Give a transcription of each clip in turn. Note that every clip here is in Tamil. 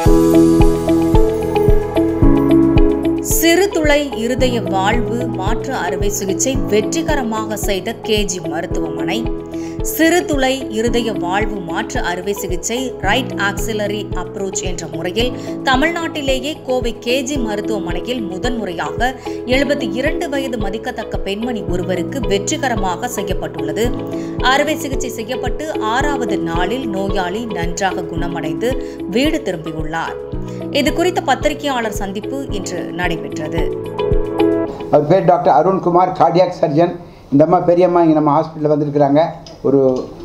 சிறுதுளை இருதய வாழ்வு மாற்று அறுவை சிகிச்சை வெற்றிகரமாக செய்த கேஜி மருத்துவமனை சிறுதுளை இருதய வாழ்வு மாற்று அறுவை சிகிச்சை ரைட் ஆக்சிலரி அப்ரோச் என்ற முறையில் தமிழ்நாட்டிலேயே கோவை கேஜி மருத்துவமனையில் முதன்முறையாக எழுபத்தி இரண்டு வயது மதிக்கத்தக்க பெண்மணி ஒருவருக்கு வெற்றிகரமாக செய்யப்பட்டுள்ளது அறுவை சிகிச்சை செய்யப்பட்டு ஆறாவது நாளில் நோயாளி நன்றாக குணமடைந்து வீடு திரும்பியுள்ளார் இது குறித்த பத்திரிகையாளர் சந்திப்பு இன்று நடைபெற்றது அவர் பேர் டாக்டர் அருண்குமார் கார்டியாக் சர்ஜன் இந்த அம்மா பெரியம்மா இங்கே நம்ம ஹாஸ்பிட்டலில் வந்திருக்கிறாங்க ஒரு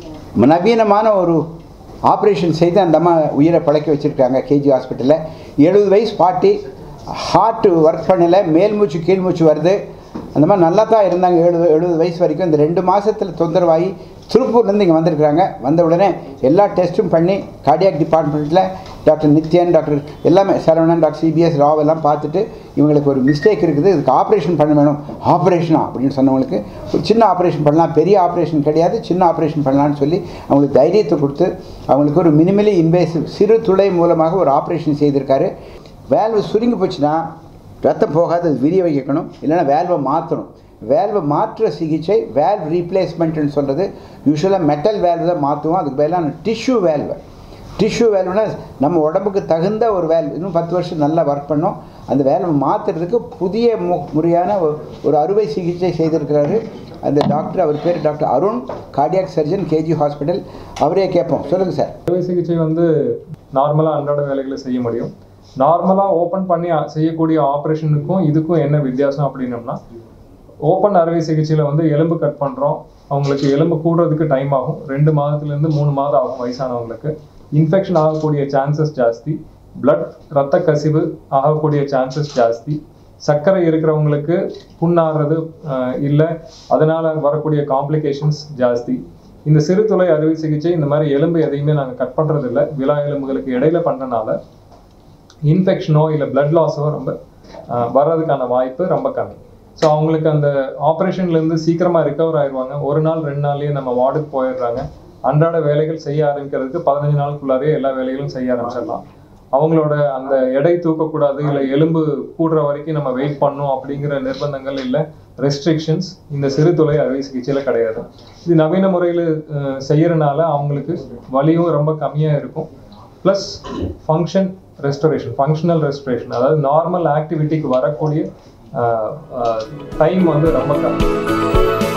நவீனமான ஒரு ஆப்ரேஷன் செய்து அந்த அம்மா உயிரை பழக்க வச்சுருக்காங்க கேஜி ஹாஸ்பிட்டலில் எழுபது வயசு பாட்டி ஹார்ட் ஒர்க் பண்ணல மேல் மூச்சு கீழ் மூச்சு வருது அந்த மாதிரி நல்லா தான் இருந்தாங்க எழுபது எழுபது வயசு வரைக்கும் இந்த ரெண்டு மாதத்தில் தொந்தரவாகி திருப்பூர்லேருந்து இங்கே வந்திருக்கிறாங்க வந்த உடனே எல்லா டெஸ்ட்டும் பண்ணி கார்டியாக் டிபார்ட்மெண்ட்டில் டாக்டர் நித்யன் டாக்டர் எல்லாமே சரவணன் டாக்டர் சிபிஎஸ் ராவ் எல்லாம் பார்த்துட்டு இவங்களுக்கு ஒரு மிஸ்டேக் இருக்குது இதுக்கு ஆப்ரேஷன் பண்ண வேணும் ஆப்ரேஷனா அப்படின்னு சொன்னவங்களுக்கு ஒரு சின்ன ஆப்ரேஷன் பண்ணலாம் பெரிய ஆப்ரேஷன் கிடையாது சின்ன ஆப்ரேஷன் பண்ணலாம்னு சொல்லி அவங்களுக்கு தைரியத்தை கொடுத்து அவங்களுக்கு ஒரு மினிமலி இன்வேசிவ் சிறு துளை மூலமாக ஒரு ஆப்ரேஷன் செய்திருக்காரு வேல்வு சுருங்கி போச்சுன்னா ரத்தம் போகாது அது விரிய வைக்கணும் இல்லைன்னா வேல்வை மாற்றணும் வேல்வை மாற்ற சிகிச்சை வேல்வ் ரீப்ளேஸ்மெண்ட்னு சொல்கிறது யூஸ்வலாக மெட்டல் வேல்வு தான் மாற்றுவோம் அதுக்கு பதிலாக டிஷ்யூ வேல்வை டிஷ்யூ வேல்வுனா நம்ம உடம்புக்கு தகுந்த ஒரு வேல்வ் இன்னும் பத்து வருஷம் நல்லா ஒர்க் பண்ணோம் அந்த வேல்வை மாற்றுறதுக்கு புதிய மு முறையான ஒரு ஒரு அறுவை சிகிச்சை செய்திருக்கிறாரு அந்த டாக்டர் அவர் பேர் doctor Arun cardiac surgeon KG hospital அவரே கேட்போம் சொல்லுங்கள் சார் அறுவை சிகிச்சை வந்து நார்மலாக அன்றாட வேலைகளை செய்ய முடியும் நார்மலாக ஓப்பன் பண்ணி அ- செய்யக்கூடிய ஆப்ரேஷனுக்கும் இதுக்கும் என்ன வித்தியாசம் அப்படின்னம்னா ஓப்பன் அறுவை சிகிச்சையில் வந்து எலும்பு கட் பண்ணுறோம் அவங்களுக்கு எலும்பு கூடுறதுக்கு டைம் ஆகும் ரெண்டு மாதத்துலேருந்து மூணு மாதம் ஆகும் வயசானவங்களுக்கு இன்ஃபெக்ஷன் ஆகக்கூடிய சான்சஸ் ஜாஸ்தி பிளட் ரத்த கசிவு ஆகக்கூடிய சான்சஸ் ஜாஸ்தி சர்க்கரை இருக்கிறவங்களுக்கு புண்ணாடுறது இல்லை அதனால வரக்கூடிய காம்ப்ளிகேஷன்ஸ் ஜாஸ்தி இந்த சிறுதுளை அறுவை சிகிச்சை இந்த மாதிரி எலும்பு எதையுமே நாங்கள் கட் பண்ணுறது இல்லை விழா எலும்புகளுக்கு இடையில பண்ணனால இன்ஃபெக்ஷனோ இல்லை பிளட் லாஸோ ரொம்ப ஆஹ், வர்றதுக்கான வாய்ப்பு ரொம்ப கம்மி ஸோ அவங்களுக்கு அந்த ஆப்ரேஷன்லேருந்து சீக்கிரமாக ரிகவர் ஆயிடுவாங்க ஒரு நாள் ரெண்டு நாள்லயே நம்ம வார்டுக்கு போயிடுறாங்க அன்றாட வேலைகள் செய்ய ஆரம்பிக்கிறதுக்கு பதினஞ்சு நாளுக்குள்ளாரே எல்லா வேலைகளும் செய்ய ஆரம்பிச்சிடலாம் அவங்களோட அந்த எடை தூக்கக்கூடாது இல்லை எலும்பு கூடுற வரைக்கும் நம்ம வெயிட் பண்ணணும் அப்படிங்கிற நிர்பந்தங்கள் இல்லை ரெஸ்ட்ரிக்ஷன்ஸ் இந்த சிறுதுளை அறுவை சிகிச்சையில் கிடையாது இது நவீன முறையில் செய்யறனால அவங்களுக்கு வலியும் ரொம்ப கம்மியாக இருக்கும் plus function restoration functional restoration அதாவது நார்மல் ஆக்டிவிட்டிக்கு வரக்கூடிய டைம் வந்து ரொம்ப கம்மி